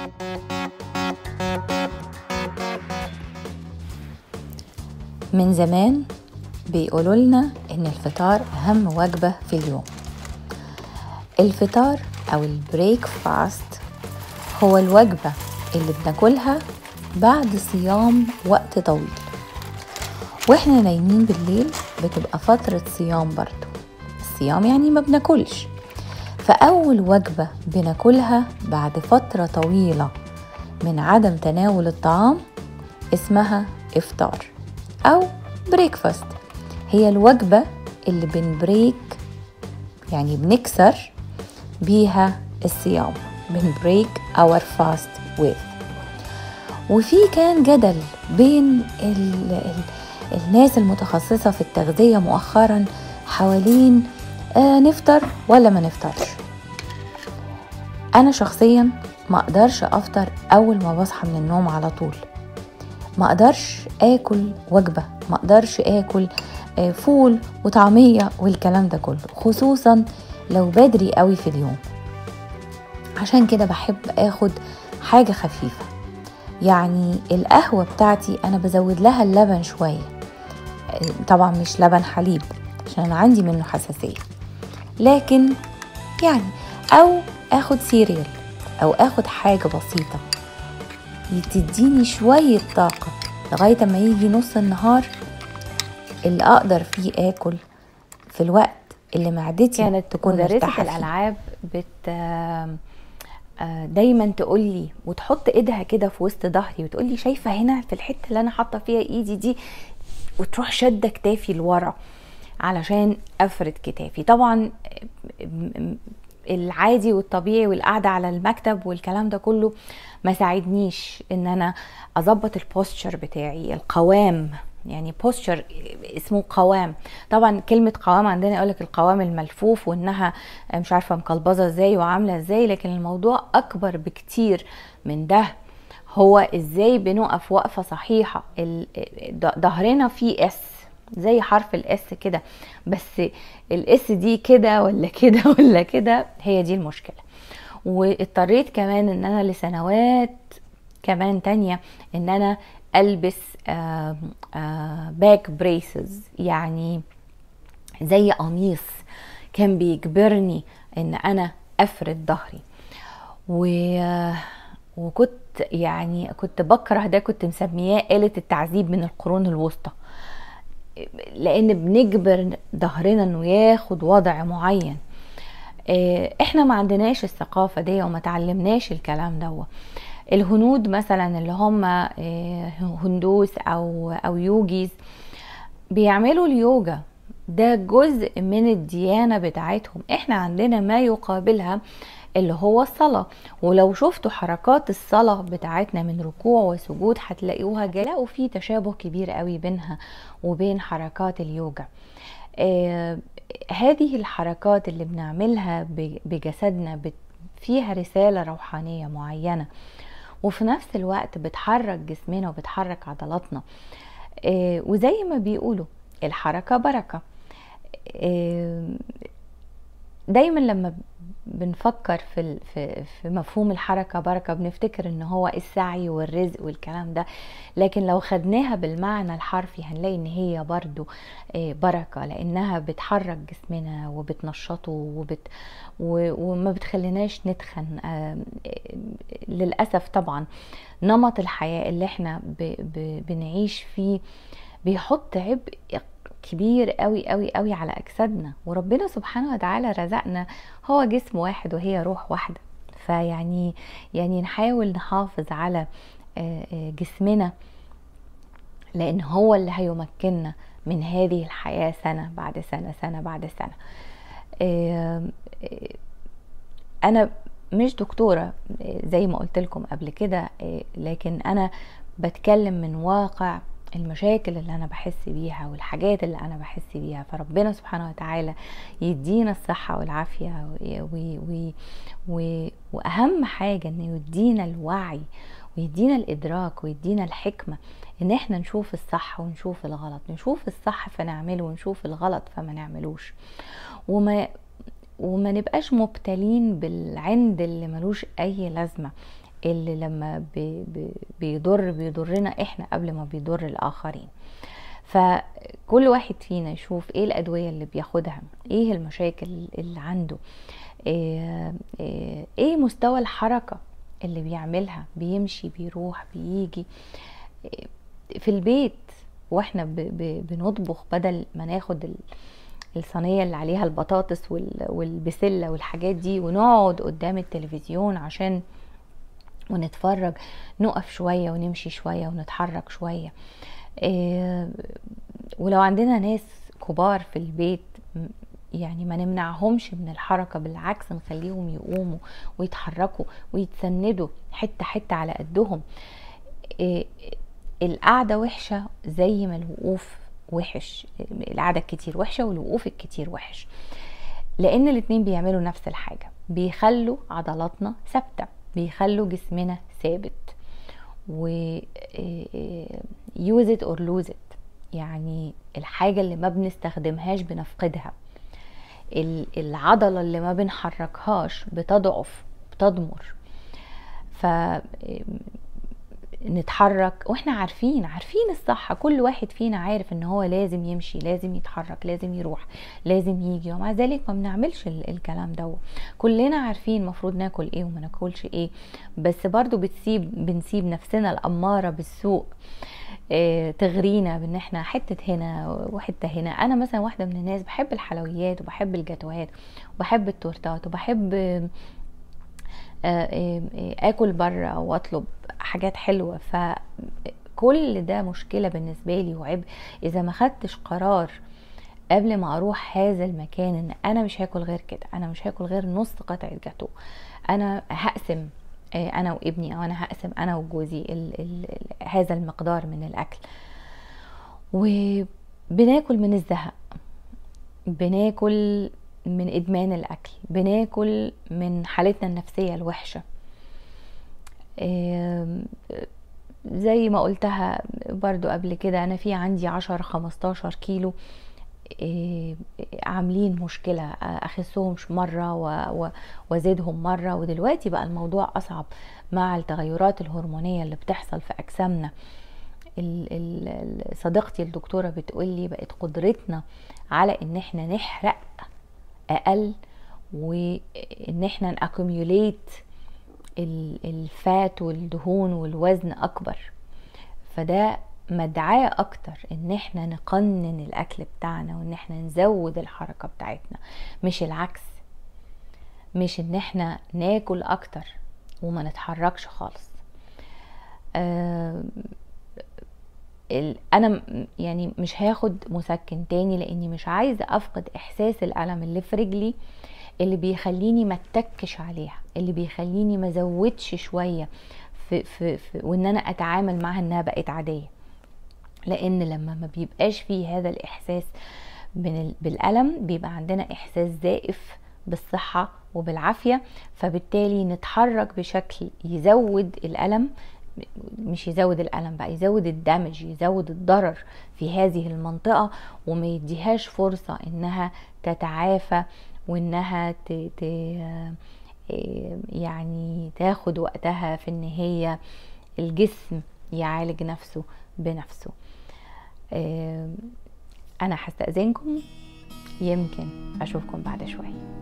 من زمان بيقولوا لنا ان الفطار اهم وجبه في اليوم الفطار او البريك فاست هو الوجبه اللي بناكلها بعد صيام وقت طويل واحنا نايمين بالليل بتبقى فتره صيام برضو الصيام يعني ما بناكلش فاول وجبه بناكلها بعد فتره طويله من عدم تناول الطعام اسمها افطار او بريكفاست هي الوجبة اللي بنبريك يعني بنكسر بيها الصيام بنبريك اور فاست with وفي كان جدل بين ال ال الناس المتخصصة في التغذية مؤخرا حوالين آه نفطر ولا ما نفطرش أنا شخصيا ما أقدرش أفطر أول ما بصحى من النوم على طول ما اقدرش اكل وجبه ما اقدرش اكل فول وطعميه والكلام ده كله خصوصا لو بدري قوي في اليوم عشان كده بحب اخد حاجه خفيفه يعني القهوه بتاعتي انا بزود لها اللبن شويه طبعا مش لبن حليب عشان انا عندي منه حساسيه لكن يعني او اخد سيريال او اخد حاجه بسيطه تديني شوية طاقة لغاية ما يجي نص النهار اللي أقدر فيه آكل في الوقت اللي معدتي كانت تكون مدرسة مرتاحة فيه. الألعاب بت دايما تقول لي وتحط ايدها كده في وسط ظهري وتقول لي شايفه هنا في الحته اللي انا حاطه فيها ايدي دي وتروح شاده كتافي لورا علشان افرد كتافي طبعا العادي والطبيعي والقعده على المكتب والكلام ده كله ما ساعدنيش ان انا اظبط البوستشر بتاعي القوام يعني بوستشر اسمه قوام طبعا كلمة قوام عندنا يقولك القوام الملفوف وانها مش عارفة مقلبظة ازاي وعاملة ازاي لكن الموضوع اكبر بكتير من ده هو ازاي بنقف وقفة صحيحة ظهرنا فيه اس زي حرف الاس كده بس الاس دي كده ولا كده ولا كده هي دي المشكله واضطريت كمان ان انا لسنوات كمان تانية ان انا البس آآ آآ باك بريسز يعني زي قميص كان بيجبرني ان انا افرد ظهري و وكنت يعني كنت بكره ده كنت مسمياه آلة التعذيب من القرون الوسطى لان بنجبر ظهرنا انه ياخد وضع معين احنا ما عندناش الثقافه دي وما تعلمناش الكلام ده الهنود مثلا اللي هم هندوس او او يوجيز بيعملوا اليوجا ده جزء من الديانه بتاعتهم احنا عندنا ما يقابلها اللي هو الصلاة ولو شفتوا حركات الصلاة بتاعتنا من ركوع وسجود هتلاقوها جلاقوا في تشابه كبير قوي بينها وبين حركات اليوجا آه هذه الحركات اللي بنعملها بجسدنا فيها رسالة روحانية معينة وفي نفس الوقت بتحرك جسمنا وبتحرك عضلاتنا آه وزي ما بيقولوا الحركة بركة آه دايما لما بنفكر في في في مفهوم الحركه بركه بنفتكر ان هو السعي والرزق والكلام ده لكن لو خدناها بالمعنى الحرفي هنلاقي ان هي برضو بركه لانها بتحرك جسمنا وبتنشطه وبت وما بتخليناش نتخن للاسف طبعا نمط الحياه اللي احنا بنعيش فيه بيحط عبء كبير قوي قوي قوي على اجسادنا وربنا سبحانه وتعالى رزقنا هو جسم واحد وهي روح واحده فيعني يعني نحاول نحافظ على جسمنا لان هو اللي هيمكننا من هذه الحياه سنه بعد سنه سنه بعد سنه انا مش دكتوره زي ما قلت لكم قبل كده لكن انا بتكلم من واقع المشاكل اللي انا بحس بيها والحاجات اللي انا بحس بيها فربنا سبحانه وتعالى يدينا الصحة والعافية و و و واهم حاجة انه يدينا الوعي ويدينا الادراك ويدينا الحكمة ان احنا نشوف الصح ونشوف الغلط نشوف الصح فنعمله ونشوف الغلط فما نعملوش وما وما نبقاش مبتلين بالعند اللي ملوش اي لازمه اللي لما بي بي بيضر بيضرنا احنا قبل ما بيضر الاخرين فكل واحد فينا يشوف ايه الادويه اللي بياخدها ايه المشاكل اللي عنده ايه, إيه, إيه مستوى الحركه اللي بيعملها بيمشي بيروح بيجي إيه في البيت واحنا ب ب بنطبخ بدل ما ناخد الصينية اللي عليها البطاطس والبسلة والحاجات دي ونقعد قدام التلفزيون عشان ونتفرج نقف شوية ونمشي شوية ونتحرك شوية إيه ولو عندنا ناس كبار في البيت يعني ما نمنعهمش من الحركة بالعكس نخليهم يقوموا ويتحركوا ويتسندوا حتة حتة على قدهم إيه القعدة وحشة زي ما الوقوف وحش القعدة الكتير وحشة والوقوف الكتير وحش لان الاتنين بيعملوا نفس الحاجة بيخلوا عضلاتنا ثابتة بيخلوا جسمنا ثابت و use it or lose it يعني الحاجة اللي ما بنستخدمهاش بنفقدها العضلة اللي ما بنحركهاش بتضعف بتضمر ف نتحرك واحنا عارفين عارفين الصح كل واحد فينا عارف ان هو لازم يمشي لازم يتحرك لازم يروح لازم يجي ومع ذلك ما بنعملش الكلام ده كلنا عارفين المفروض ناكل ايه وما ناكلش ايه بس برضو بتسيب بنسيب نفسنا الاماره بالسوق اه تغرينا بان احنا حته هنا وحته هنا انا مثلا واحده من الناس بحب الحلويات وبحب الجاتوهات وبحب التورتات وبحب اكل بره واطلب حاجات حلوه فكل ده مشكله بالنسبه لي وعبء اذا ما خدتش قرار قبل ما اروح هذا المكان ان انا مش هاكل غير كده انا مش هاكل غير نص قطعه جاتو انا هقسم انا وابني او انا هقسم انا وجوزي ال ال هذا المقدار من الاكل وبناكل من الزهق بناكل من ادمان الاكل بناكل من حالتنا النفسيه الوحشه زي ما قلتها برضو قبل كده انا في عندي عشر خمستاشر كيلو عاملين مشكلة أخسهم مرة وزيدهم مرة ودلوقتي بقى الموضوع أصعب مع التغيرات الهرمونية اللي بتحصل في أجسامنا صديقتي الدكتورة بتقولي بقت قدرتنا على ان احنا نحرق اقل وان احنا ناكوميوليت الفات والدهون والوزن اكبر فده مدعاة اكتر ان احنا نقنن الاكل بتاعنا وان احنا نزود الحركة بتاعتنا مش العكس مش ان احنا ناكل اكتر وما نتحركش خالص أه انا يعني مش هاخد مسكن تاني لاني مش عايزه افقد احساس الالم اللي في رجلي اللي بيخليني ما اتكش عليها اللي بيخليني ما زودش شويه في, في, في وان انا اتعامل معها انها بقت عاديه لان لما ما بيبقاش فيه هذا الاحساس من بالالم بيبقى عندنا احساس زائف بالصحه وبالعافيه فبالتالي نتحرك بشكل يزود الالم مش يزود الألم بقى يزود الدمج يزود الضرر في هذه المنطقة وما يديهاش فرصة انها تتعافى وانها ت... ت... يعني تاخد وقتها في ان هي الجسم يعالج نفسه بنفسه انا هستأذنكم يمكن اشوفكم بعد شويه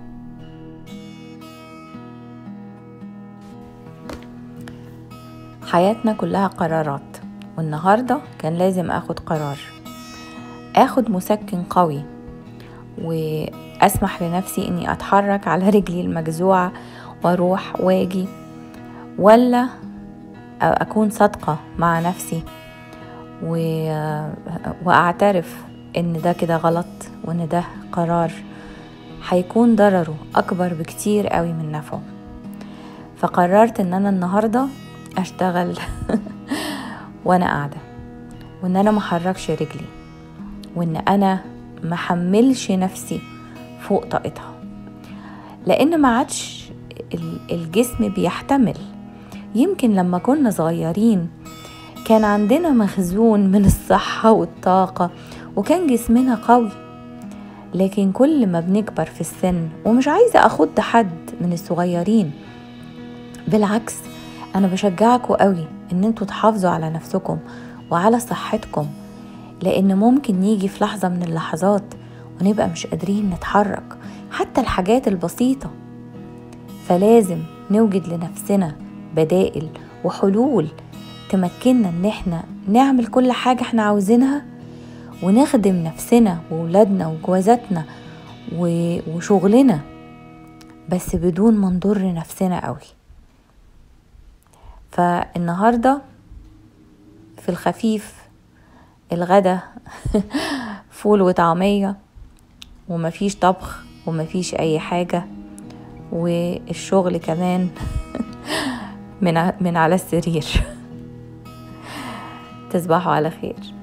حياتنا كلها قرارات والنهارده كان لازم اخد قرار اخد مسكن قوي واسمح لنفسي اني اتحرك على رجلي المجزوعه واروح واجي ولا اكون صادقه مع نفسي و... واعترف ان ده كده غلط وان ده قرار هيكون ضرره اكبر بكتير قوي من نفعه فقررت ان انا النهارده اشتغل وانا قاعده وان انا محركش رجلي وان انا محملش نفسي فوق طاقتها لان ما عادش الجسم بيحتمل يمكن لما كنا صغيرين كان عندنا مخزون من الصحة والطاقة وكان جسمنا قوي لكن كل ما بنكبر في السن ومش عايزة أخد حد من الصغيرين بالعكس انا بشجعكوا قوي ان انتوا تحافظوا على نفسكم وعلى صحتكم لان ممكن نيجي في لحظة من اللحظات ونبقى مش قادرين نتحرك حتى الحاجات البسيطة فلازم نوجد لنفسنا بدائل وحلول تمكننا ان احنا نعمل كل حاجة احنا عاوزينها ونخدم نفسنا وولادنا وجوازاتنا وشغلنا بس بدون ما نضر نفسنا قوي فالنهاردة في الخفيف الغدا فول وطعمية ومفيش طبخ ومفيش اي حاجة والشغل كمان من من على السرير تصبحوا على خير